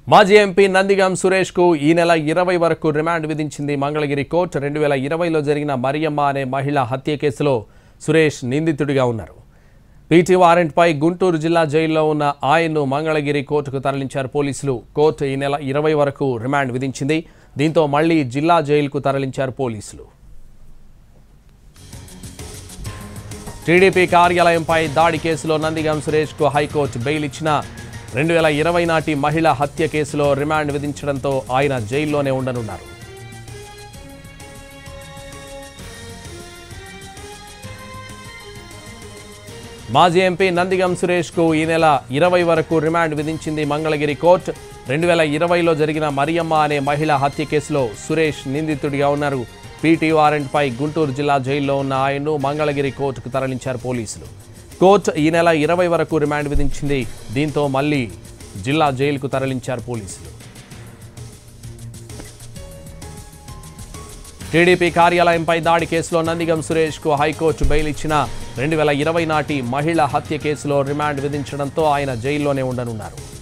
మాజీ ఎంపీ నందిగం సురేష్కు ఈ నెల ఇరవై వరకు రిమాండ్ విధించింది మంగళగిరి కోర్టు రెండు వేల ఇరవైలో జరిగిన మరియమ్మ అనే మహిళ హత్య కేసులో సురేష్ నిందితుడిగా ఉన్నారు పీటీ వారెంట్పై గుంటూరు జిల్లా జైల్లో ఉన్న ఆయన్ను మంగళగిరి కోర్టుకు తరలించారు పోలీసులు కోర్టు ఈ నెల ఇరవై వరకు రిమాండ్ విధించింది దీంతో మళ్లీ జిల్లా జైలుకు తరలించారు పోలీసులు టీడీపీ కార్యాలయంపై దాడి కేసులో నందిగం సురేష్కు హైకోర్టు బెయిల్ ఇచ్చిన రెండు వేల ఇరవై నాటి మహిళ హత్య కేసులో రిమాండ్ విధించడంతో ఆయన జైల్లోనే ఉండనున్నారు మాజీ ఎంపీ నందిగం సురేష్కు ఈ నెల ఇరవై వరకు రిమాండ్ విధించింది మంగళగిరి కోర్టు రెండు వేల ఇరవైలో జరిగిన మరియమ్మ అనే మహిళ హత్య కేసులో సురేష్ నిందితుడిగా ఉన్నారు పీటీ వారెంట్పై గుంటూరు జిల్లా జైల్లో ఉన్న ఆయన్ను మంగళగిరి కోర్టుకు తరలించారు పోలీసులు కోర్టు ఈ నెల ఇరవై వరకు రిమాండ్ విధించింది దీంతో మళ్ళీ జిల్లా జైలుకు తరలించారు పోలీసులు టీడీపీ కార్యాలయంపై దాడి కేసులో నందిగం సురేష్కు హైకోర్టు బెయిల్ ఇచ్చిన రెండు వేల ఇరవై నాటి మహిళ హత్య కేసులో రిమాండ్ విధించడంతో ఆయన జైల్లోనే ఉండనున్నారు